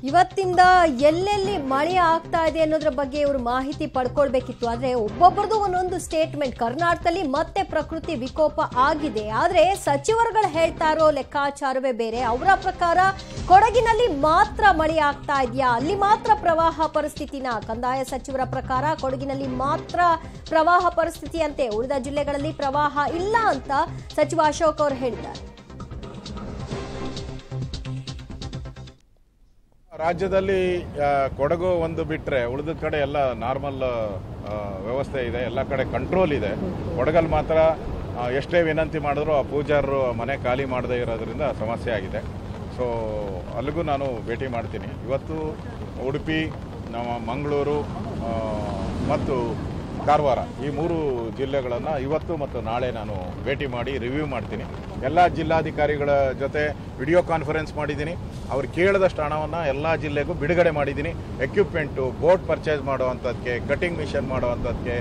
ಇವತ್ತಿಂದ ಎಲ್ಲೆಲ್ಲಿ ಮಳೆ ಆಗ್ತಾ ಇದೆ ಅನ್ನೋದ್ರ ಬಗ್ಗೆ ಇವರು ಮಾಹಿತಿ ಪಡ್ಕೊಳ್ಬೇಕಿತ್ತು ಆದ್ರೆ ಒಬ್ಬೊಬ್ಬರದು ಒಂದೊಂದು ಸ್ಟೇಟ್ಮೆಂಟ್ ಕರ್ನಾಟಕದಲ್ಲಿ ಮತ್ತೆ ಪ್ರಕೃತಿ ವಿಕೋಪ ಆಗಿದೆ ಆದ್ರೆ ಸಚಿವರುಗಳು ಹೇಳ್ತಾ ಇರೋ ಲೆಕ್ಕಾಚಾರವೇ ಬೇರೆ ಅವರ ಪ್ರಕಾರ ಕೊಡಗಿನಲ್ಲಿ ಮಾತ್ರ ಮಳೆ ಆಗ್ತಾ ಇದೆಯಾ ಅಲ್ಲಿ ಮಾತ್ರ ಪ್ರವಾಹ ಪರಿಸ್ಥಿತಿನ ಕಂದಾಯ ಸಚಿವರ ಪ್ರಕಾರ ಕೊಡಗಿನಲ್ಲಿ ಮಾತ್ರ ಪ್ರವಾಹ ಪರಿಸ್ಥಿತಿ ಅಂತೆ ಉಳಿದ ಜಿಲ್ಲೆಗಳಲ್ಲಿ ಪ್ರವಾಹ ಇಲ್ಲ ಅಂತ ಸಚಿವ ಅಶೋಕ್ ಅವರು ಹೇಳಿದ್ದಾರೆ ರಾಜ್ಯದಲ್ಲಿ ಆ, ಕೊಡಗು ಒಂದು ಬಿಟ್ಟರೆ ಉಳಿದ ಕಡೆ ಎಲ್ಲ ನಾರ್ಮಲ್ ವ್ಯವಸ್ಥೆ ಇದೆ ಎಲ್ಲ ಕಡೆ ಕಂಟ್ರೋಲ್ ಇದೆ ಕೊಡಗಲ್ಲಿ ಮಾತ್ರ ಆ, ಎಷ್ಟೇ ವಿನಂತಿ ಮಾಡಿದ್ರು ಆ ಪೂಜಾರರು ಮನೆ ಖಾಲಿ ಮಾಡದೇ ಇರೋದ್ರಿಂದ ಸಮಸ್ಯೆ ಆಗಿದೆ ಸೊ ಅಲ್ಲಿಗೂ ನಾನು ಭೇಟಿ ಮಾಡ್ತೀನಿ ಇವತ್ತು ಉಡುಪಿ ನಮ್ಮ ಮಂಗಳೂರು ಆ, ಮತ್ತು ಕಾರವಾರ ಈ ಮೂರು ಜಿಲ್ಲೆಗಳನ್ನು ಇವತ್ತು ಮತ್ತು ನಾಳೆ ನಾನು ಭೇಟಿ ಮಾಡಿ ರಿವ್ಯೂ ಮಾಡ್ತೀನಿ ಎಲ್ಲ ಜಿಲ್ಲಾಧಿಕಾರಿಗಳ ಜೊತೆ ವಿಡಿಯೋ ಕಾನ್ಫರೆನ್ಸ್ ಮಾಡಿದ್ದೀನಿ ಅವ್ರು ಕೇಳಿದಷ್ಟು ಹಣವನ್ನು ಎಲ್ಲ ಜಿಲ್ಲೆಗೂ ಬಿಡುಗಡೆ ಮಾಡಿದ್ದೀನಿ ಎಕ್ವಿಪ್ಮೆಂಟು ಬೋಟ್ ಪರ್ಚೇಸ್ ಮಾಡುವಂಥದ್ದಕ್ಕೆ ಕಟಿಂಗ್ ಮಿಷನ್ ಮಾಡುವಂಥದ್ದಕ್ಕೆ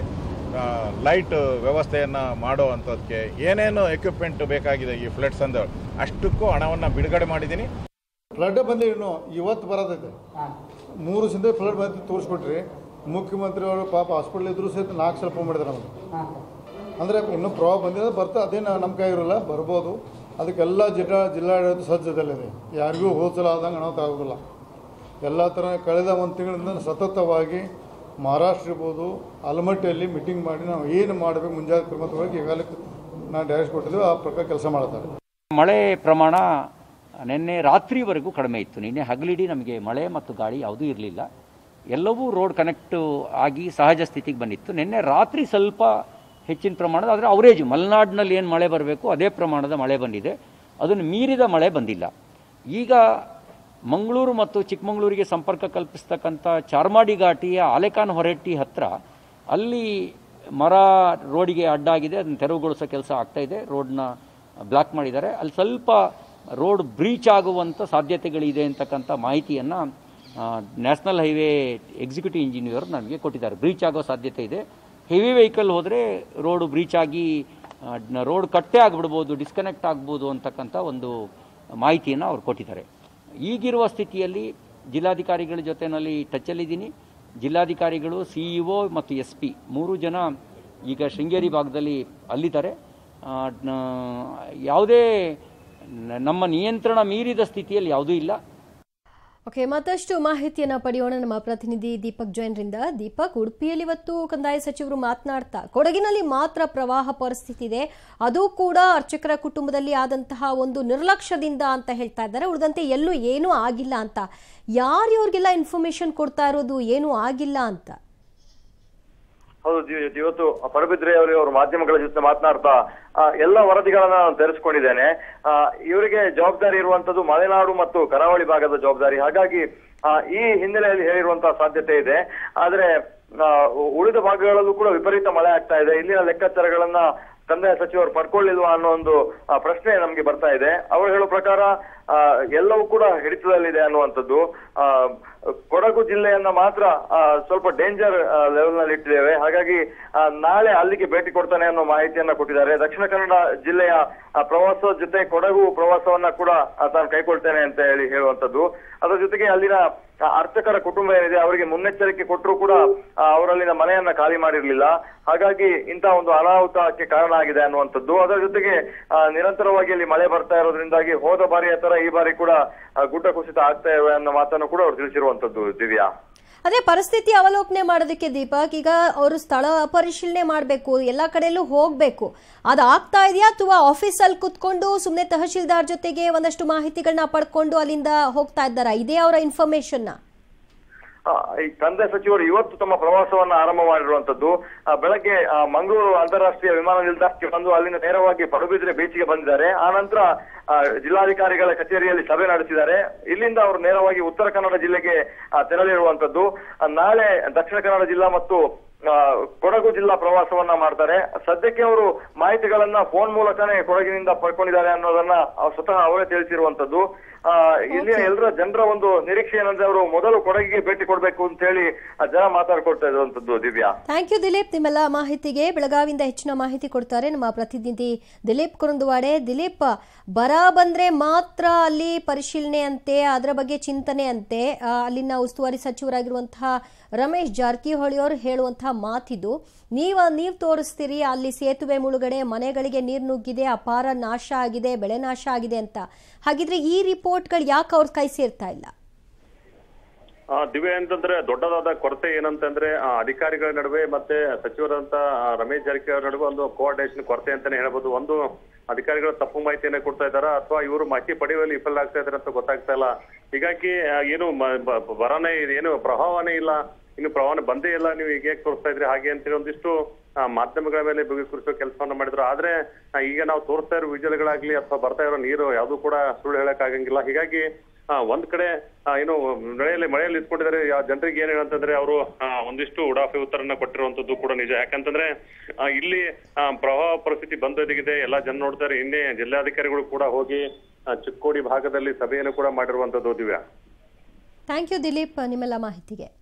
ಲೈಟ್ ವ್ಯವಸ್ಥೆಯನ್ನು ಮಾಡುವಂಥದ್ದಕ್ಕೆ ಏನೇನು ಎಕ್ವಿಪ್ಮೆಂಟ್ ಬೇಕಾಗಿದೆ ಈ ಫ್ಲಡ್ಸ್ ಅಂದ ಅಷ್ಟಕ್ಕೂ ಹಣವನ್ನು ಬಿಡುಗಡೆ ಮಾಡಿದ್ದೀನಿ ಫ್ಲಡ್ ಬಂದು ಇನ್ನು ಇವತ್ತು ಬರೋದೈತೆ ಮೂರು ಸಿಂದ ಫ್ಲಡ್ ಬಂದು ತೋರಿಸ್ಕೊಟ್ರಿ ಮುಖ್ಯಮಂತ್ರಿ ಅವರು ಪಾಪ ಹಾಸ್ಪಿಟ್ಲ್ ಇದ್ರು ಸಹಿತ ನಾಲ್ಕು ಸಲ ಫೋನ್ ಮಾಡಿದ್ರು ನಮಗೆ ಅಂದರೆ ಇನ್ನೂ ಪ್ರವಾಹ ಬಂದಿದೆ ಬರ್ತಾ ಅದೇನು ನಮ್ಮ ಕೈ ಇರೋಲ್ಲ ಬರ್ಬೋದು ಅದಕ್ಕೆಲ್ಲ ಜಿಲ್ಲಾ ಜಿಲ್ಲಾಡಳಿತ ಸಜ್ಜದಲ್ಲಿದೆ ಯಾರಿಗೂ ಹೋದ್ಸಲ ಆದಂಗೆ ಅನಾಹುತ ಆಗೋದಿಲ್ಲ ಎಲ್ಲ ಥರ ಕಳೆದ ಒಂದು ತಿಂಗಳಿಂದ ಸತತವಾಗಿ ಮಹಾರಾಷ್ಟ್ರ ಇರ್ಬೋದು ಆಲಮಟ್ಟಿಯಲ್ಲಿ ಮೀಟಿಂಗ್ ಮಾಡಿ ನಾವು ಏನು ಮಾಡಬೇಕು ಮುಂಜಾಗ್ರತೆ ಕ್ರಮ ತಗೊಳ್ಳೋಕೆ ಈಗಾಗಲೇ ನಾವು ಡೈರೆಕ್ಟ್ ಕೊಟ್ಟಿದ್ದೀವಿ ಆ ಪ್ರಕಾರ ಕೆಲಸ ಮಾಡ್ತಾರೆ ಮಳೆ ಪ್ರಮಾಣ ನಿನ್ನೆ ರಾತ್ರಿವರೆಗೂ ಕಡಿಮೆ ಇತ್ತು ನಿನ್ನೆ ಹಗಲಿಡೀ ನಮಗೆ ಮಳೆ ಮತ್ತು ಗಾಳಿ ಯಾವುದೂ ಇರಲಿಲ್ಲ ಎಲ್ಲವೂ ರೋಡ್ ಕನೆಕ್ಟ್ ಆಗಿ ಸಹಜ ಸ್ಥಿತಿಗೆ ಬಂದಿತ್ತು ನಿನ್ನೆ ರಾತ್ರಿ ಸ್ವಲ್ಪ ಹೆಚ್ಚಿನ ಪ್ರಮಾಣದ ಆದರೆ ಅವರೇಜ್ ಮಲೆನಾಡಿನಲ್ಲಿ ಏನು ಮಳೆ ಬರಬೇಕು ಅದೇ ಪ್ರಮಾಣದ ಮಳೆ ಬಂದಿದೆ ಅದನ್ನು ಮೀರಿದ ಮಳೆ ಬಂದಿಲ್ಲ ಈಗ ಮಂಗಳೂರು ಮತ್ತು ಚಿಕ್ಕಮಗಳೂರಿಗೆ ಸಂಪರ್ಕ ಕಲ್ಪಿಸ್ತಕ್ಕಂಥ ಚಾರ್ಮಾಡಿ ಘಾಟಿಯ ಆಲೆಕಾನ್ ಹೊರೆಟ್ಟಿ ಹತ್ರ ಅಲ್ಲಿ ಮರ ರೋಡಿಗೆ ಅಡ್ಡಾಗಿದೆ ಅದನ್ನು ತೆರವುಗೊಳಿಸೋ ಕೆಲಸ ಆಗ್ತಾ ಇದೆ ರೋಡ್ನ ಬ್ಲಾಕ್ ಮಾಡಿದ್ದಾರೆ ಅಲ್ಲಿ ಸ್ವಲ್ಪ ರೋಡ್ ಬ್ರೀಚ್ ಆಗುವಂಥ ಸಾಧ್ಯತೆಗಳಿದೆ ಅಂತಕ್ಕಂಥ ಮಾಹಿತಿಯನ್ನು ನ್ಯಾಷನಲ್ ಹೈವೇ ಎಕ್ಸಿಕ್ಯೂಟಿವ್ ಇಂಜಿನಿಯರ್ ನನಗೆ ಕೊಟ್ಟಿದ್ದಾರೆ ಬ್ರೀಚ್ ಆಗೋ ಸಾಧ್ಯತೆ ಇದೆ ಹೆವಿ ವೆಹಿಕಲ್ ಹೋದರೆ ರೋಡು ಬ್ರೀಚ್ ಆಗಿ ರೋಡ್ ಕಟ್ಟೆ ಆಗಿಬಿಡ್ಬೋದು ಡಿಸ್ಕನೆಕ್ಟ್ ಆಗ್ಬೋದು ಅಂತಕ್ಕಂಥ ಒಂದು ಮಾಹಿತಿಯನ್ನು ಅವ್ರು ಕೊಟ್ಟಿದ್ದಾರೆ ಈಗಿರುವ ಸ್ಥಿತಿಯಲ್ಲಿ ಜಿಲ್ಲಾಧಿಕಾರಿಗಳ ಜೊತೆನಲ್ಲಿ ಟಚ್ಚಲ್ಲಿದ್ದೀನಿ ಜಿಲ್ಲಾಧಿಕಾರಿಗಳು ಸಿ ಇ ಒ ಮತ್ತು ಎಸ್ ಪಿ ಮೂರು ಜನ ಈಗ ಶೃಂಗೇರಿ ಭಾಗದಲ್ಲಿ ಅಲ್ಲಿದ್ದಾರೆ ಆ, ನ- ಯಾವುದೇ ನ- ನಮ್ಮ ನಿಯಂತ್ರಣ ಮೀರಿದ ಸ್ಥಿತಿಯಲ್ಲಿ ಯಾವುದೂ ಇಲ್ಲ ಓಕೆ ಮತ್ತಷ್ಟು ಮಾಹಿತಿಯನ್ನ ಪಡೆಯೋಣ ನಮ್ಮ ಪ್ರತಿನಿಧಿ ದೀಪಕ್ ಜೈನ್ರಿಂದ ದೀಪಕ್ ಉಡುಪಿಯಲ್ಲಿ ಇವತ್ತು ಕಂದಾಯ ಸಚಿವರು ಮಾತನಾಡ್ತಾ ಕೊಡಗಿನಲ್ಲಿ ಮಾತ್ರ ಪ್ರವಾಹ ಪರಿಸ್ಥಿತಿ ಇದೆ ಅದು ಕೂಡ ಅರ್ಚಕರ ಕುಟುಂಬದಲ್ಲಿ ಆದಂತಹ ಒಂದು ನಿರ್ಲಕ್ಷ್ಯದಿಂದ ಅಂತ ಹೇಳ್ತಾ ಇದ್ದಾರೆ ಉಳಿದಂತೆ ಎಲ್ಲೂ ಏನೂ ಆಗಿಲ್ಲ ಅಂತ ಯಾರು ಇವ್ರಿಗೆಲ್ಲ ಇನ್ಫಾರ್ಮೇಶನ್ ಕೊಡ್ತಾ ಇರೋದು ಏನೂ ಆಗಿಲ್ಲ ಅಂತ ಹೌದು ಜಿ- ಇವತ್ತು ಪರಬಿದ್ರೆ ಅವರು ಅವರು ಮಾಧ್ಯಮಗಳ ಜೊತೆ ಮಾತನಾಡ್ತಾ ಆ, ಎಲ್ಲ ವರದಿಗಳನ್ನ ನಾನು ತೆರೆಸ್ಕೊಂಡಿದ್ದೇನೆ ಆ, ಇವರಿಗೆ ಜವಾಬ್ದಾರಿ ಇರುವಂತದ್ದು ಮಲೆನಾಡು ಮತ್ತು ಕರಾವಳಿ ಭಾಗದ ಜವಾಬ್ದಾರಿ ಹಾಗಾಗಿ ಆ, ಈ ಹಿನ್ನೆಲೆಯಲ್ಲಿ ಹೇಳಿರುವಂತಹ ಸಾಧ್ಯತೆ ಇದೆ ಆದ್ರೆ ಆ, ಉಳಿದ ಭಾಗಗಳಲ್ಲೂ ಕೂಡ ವಿಪರೀತ ಮಳೆ ಆಗ್ತಾ ಇದೆ ಇಲ್ಲಿನ ಲೆಕ್ಕಾಚಾರಗಳನ್ನ ಕಂದಾಯ ಸಚಿವರು ಪಡ್ಕೊಳ್ಳಿಲ್ವಾ ಅನ್ನೋ ಒಂದು ಆ, ಪ್ರಶ್ನೆ ನಮ್ಗೆ ಬರ್ತಾ ಇದೆ ಅವರು ಹೇಳೋ ಪ್ರಕಾರ ಆ, ಎಲ್ಲವೂ ಕೂಡ ಹಿಡಿತದಲ್ಲಿದೆ ಅನ್ನುವಂಥದ್ದು ಆ, ಕೊಡಗು ಜಿಲ್ಲೆಯನ್ನ ಮಾತ್ರ ಆ, ಸ್ವಲ್ಪ ಡೇಂಜರ್ ಲೆವೆಲ್ ನಲ್ಲಿ ಇಟ್ಟಿದ್ದೇವೆ ಹಾಗಾಗಿ ಆ, ನಾಳೆ ಅಲ್ಲಿಗೆ ಭೇಟಿ ಕೊಡ್ತಾನೆ ಅನ್ನೋ ಮಾಹಿತಿಯನ್ನ ಕೊಟ್ಟಿದ್ದಾರೆ ದಕ್ಷಿಣ ಕನ್ನಡ ಜಿಲ್ಲೆಯ ಆ, ಪ್ರವಾಸದ ಜೊತೆ ಕೊಡಗು ಪ್ರವಾಸವನ್ನ ಕೂಡ ಆ, ತಾನು ಕೈಕೊಳ್ತೇನೆ ಅಂತ ಹೇಳಿ ಹೇಳುವಂತದ್ದು ಅದರ ಜೊತೆಗೆ ಅಲ್ಲಿನ ಆ, ಅರ್ಚಕರ ಕುಟುಂಬ ಏನಿದೆ ಅವರಿಗೆ ಮುನ್ನೆಚ್ಚರಿಕೆ ಕೊಟ್ಟರು ಕೂಡ ಆ, ಅವರಲ್ಲಿನ ಮನೆಯನ್ನ ಖಾಲಿ ಮಾಡಿರ್ಲಿಲ್ಲ ಹಾಗಾಗಿ ಇಂತಹ ಒಂದು ಅನಾಹುತಕ್ಕೆ ಕಾರಣ ಆಗಿದೆ ಅನ್ನುವಂಥದ್ದು ಅದರ ಜೊತೆಗೆ ಆ, ನಿರಂತರವಾಗಿ ಅಲ್ಲಿ ಮಳೆ ಬರ್ತಾ ಇರೋದ್ರಿಂದಾಗಿ ಹೋದ ಬಾರಿಯ ತರ ಈ ಬಾರಿ ಕೂಡ ಆ, ಗುಡ್ಡ ಕುಸಿತ ಆಗ್ತಾ ಇವೆ ಅನ್ನೋ ಮಾತನ್ನು ಕೂಡ ಅವರು ತಿಳಿಸಿರುವಂತದ್ದು ದಿವ್ಯಾ ಅದೇ ಪರಿಸ್ಥಿತಿ ಅವಲೋಕನೆ ಮಾಡೋದಕ್ಕೆ ದೀಪಕ್ ಈಗ ಅವರು ಸ್ಥಳ ಪರಿಶೀಲನೆ ಮಾಡಬೇಕು ಎಲ್ಲ ಕಡೆಯಲ್ಲೂ ಹೋಗಬೇಕು ಅದು ಆಗ್ತಾ ಇದೆಯಾ ಅಥವಾ ಆಫೀಸಲ್ಲಿ ಕುತ್ಕೊಂಡು ಸುಮ್ಮನೆ ತಹಶೀಲ್ದಾರ್ ಜೊತೆಗೆ ಒಂದಷ್ಟು ಮಾಹಿತಿಗಳನ್ನ ಪಡ್ಕೊಂಡು ಅಲ್ಲಿಂದ ಹೋಗ್ತಾ ಇದ್ದಾರಾ ಇದೇ ಅವರ ಇನ್ಫಾರ್ಮೇಶನ್ನ ಆ, ಈ ಕಂದಾಯ ಸಚಿವರು ಇವತ್ತು ತಮ್ಮ ಪ್ರವಾಸವನ್ನ ಆರಂಭ ಮಾಡಿರುವಂತದ್ದು ಆ, ಬೆಳಗ್ಗೆ ಆ, ಮಂಗಳೂರು ಅಂತಾರಾಷ್ಟ್ರೀಯ ವಿಮಾನ ನಿಲ್ದಾಣಕ್ಕೆ ಬಂದು ಅಲ್ಲಿಂದ ನೇರವಾಗಿ ಪಡುಬಿದ್ರೆ ಬೀಚ್ಗೆ ಬಂದಿದ್ದಾರೆ ಆ ನಂತರ ಆ, ಜಿಲ್ಲಾಧಿಕಾರಿಗಳ ಕಚೇರಿಯಲ್ಲಿ ಸಭೆ ನಡೆಸಿದ್ದಾರೆ ಇಲ್ಲಿಂದ ಅವರು ನೇರವಾಗಿ ಉತ್ತರ ಕನ್ನಡ ಜಿಲ್ಲೆಗೆ ಆ, ತೆರಳಿರುವಂತದ್ದು ಆ, ನಾಳೆ ದಕ್ಷಿಣ ಕನ್ನಡ ಜಿಲ್ಲಾ ಮತ್ತು ಆ, ಕೊಡಗು ಜಿಲ್ಲಾ ಪ್ರವಾಸವನ್ನ ಮಾಡ್ತಾರೆ ಸದ್ಯಕ್ಕೆ ಅವರು ಮಾಹಿತಿಗಳನ್ನ ಫೋನ್ ಮೂಲಕನೇ ಕೊಡಗಿನಿಂದ ಪಡ್ಕೊಂಡಿದ್ದಾರೆ ಅನ್ನೋದನ್ನ ಅವ್ರು ಸ್ವತಃ ಅವರೇ ತಿಳಿಸಿರುವಂತದ್ದು ಆ, ಇಲ್ಲಿಯ ಎಲ್ಲರ ಜನರ ಒಂದು ನಿರೀಕ್ಷೆ ಏನಂದ್ರೆ ಅವರು ಮೊದಲು ಕೊಡಗಿಗೆ ಭೇಟಿ ಕೊಡ್ಬೇಕು ಅಂತ ಹೇಳಿ ಆ ಜನ ಮಾತಾಡ್ಕೊಳ್ತಾ ಇರುವಂತದ್ದು ದಿವ್ಯಾ ಥ್ಯಾಂಕ್ ಯು ದಿಲೀಪ್ ನಿಮ್ಮೆಲ್ಲ ಮಾಹಿತಿಗೆ ಬೆಳಗಾವಿಯಿಂದ ಹೆಚ್ಚಿನ ಮಾಹಿತಿ ಕೊಡ್ತಾರೆ ನಮ್ಮ ಪ್ರತಿನಿಧಿ ದಿಲೀಪ್ ಕುರುಂದುವಾಡೆ ದಿಲೀಪ್ ಬರ ಬಂದ್ರೆ ಮಾತ್ರ ಅಲ್ಲಿ ಪರಿಶೀಲನೆ ಅಂತೆ ಅದರ ಬಗ್ಗೆ ಚಿಂತನೆ ಅಂತೆ ಆ, ಅಲ್ಲಿನ ಉಸ್ತುವಾರಿ ಸಚಿವರಾಗಿರುವಂತಹ ರಮೇಶ್ ಜಾರಕಿಹೊಳಿ ಅವರು ಹೇಳುವಂತಹ ಮಾತಿದು ನೀವ ನೀವ್ ತೋರಿಸ್ತೀರಿ ಅಲ್ಲಿ ಸೇತುವೆ ಮುಳುಗಡೆ ಮನೆಗಳಿಗೆ ನೀರು ನುಗ್ಗಿದೆ ಅಪಾರ ನಾಶ ಆಗಿದೆ ಬೆಳೆ ನಾಶ ಆಗಿದೆ ಅಂತ ಹಾಗಿದ್ರೆ ಈ ರಿಪೋರ್ಟ್ಗಳು ಯಾಕೆ ಅವ್ರ ಕೈ ಸೇರ್ತಾ ಇಲ್ಲ ಆ, ದಿವ್ಯ ಅಂತಂದ್ರೆ ದೊಡ್ಡದಾದ ಕೊರತೆ ಏನಂತಂದ್ರೆ ಆ, ಅಧಿಕಾರಿಗಳ ನಡುವೆ ಮತ್ತೆ ಸಚಿವರಂತ ಆ, ರಮೇಶ್ ಜಾರಕಿಹೊಳಿ ನಡುವೆ ಒಂದು ಕೋಆರ್ಡಿನೇಷನ್ ಕೊರತೆ ಅಂತಾನೆ ಹೇಳ್ಬೋದು ಒಂದು ಅಧಿಕಾರಿಗಳು ತಪ್ಪು ಮಾಹಿತಿಯನ್ನ ಕೊಡ್ತಾ ಇದಾರ ಅಥವಾ ಇವರು ಮಾಹಿತಿ ಪಡೆಯುವಲ್ಲಿ ವಿಫಲ ಆಗ್ತಾ ಇದಾರೆ ಅಂತ ಗೊತ್ತಾಗ್ತಾ ಇಲ್ಲ ಹೀಗಾಗಿ ಆ, ಏನು ಮ- ಬ- ಬ- ಬರನೇ ಇದೆ, ಏನು ಪ್ರಭಾವನೇ ಇಲ್ಲ ಇನ್ನು ಪ್ರವಾಹ ಬಂದೇ ಇಲ್ಲ ನೀವು ಈಗ ಹೇಗೆ ತೋರಿಸ್ತಾ ಇದ್ರಿ ಹಾಗೆ ಅಂತೇಳಿ ಒಂದಿಷ್ಟು ಆ, ಮಾಧ್ಯಮಗಳ ಮೇಲೆ ಬಗೆಹರಿಸುವ ಕೆಲಸವನ್ನ ಮಾಡಿದ್ರು ಆದ್ರೆ ಆ, ಈಗ ನಾವು ತೋರಿಸ್ತಾ ಇರೋ ವಿಜಯಗಳಾಗ್ಲಿ ಅಥವಾ ಬರ್ತಾ ಇರೋ ನೀರು ಯಾವ್ದು ಕೂಡ ಸುಳ್ಳು ಹೇಳಕ್ ಆಗಂಗಿಲ್ಲ ಹೀಗಾಗಿ ಆ, ಒಂದ್ ಕಡೆ ಆ, ಏನು ಮಳೆಯಲ್ಲಿ ಮಳೆಯಲ್ಲಿ ಇಟ್ಕೊಂಡಿದ್ದಾರೆ ಜನರಿಗೆ ಏನ್ ಹೇಳಂತಂದ್ರೆ ಅವರು ಒಂದಿಷ್ಟು ಉಡಾಫೆ ಉತ್ತರನ್ನ ಕೊಟ್ಟಿರುವಂತದ್ದು ಕೂಡ ನಿಜ ಯಾಕಂತಂದ್ರೆ ಆ, ಇಲ್ಲಿ ಆ, ಪ್ರವಾಹ ಪರಿಸ್ಥಿತಿ ಬಂದೊದಗಿದೆ ಎಲ್ಲಾ ಜನ ನೋಡ್ತಾರೆ ಇನ್ನೇ ಜಿಲ್ಲಾಧಿಕಾರಿಗಳು ಕೂಡ ಹೋಗಿ ಆ, ಚಿಕ್ಕೋಡಿ ಭಾಗದಲ್ಲಿ ಸಭೆಯನ್ನು ಕೂಡ ಮಾಡಿರುವಂತದ್ದು ದಿವ್ಯಾ ಥ್ಯಾಂಕ್ ಯು ದಿಲೀಪ್ ನಿಮ್ಮೆಲ್ಲ ಮಾಹಿತಿಗೆ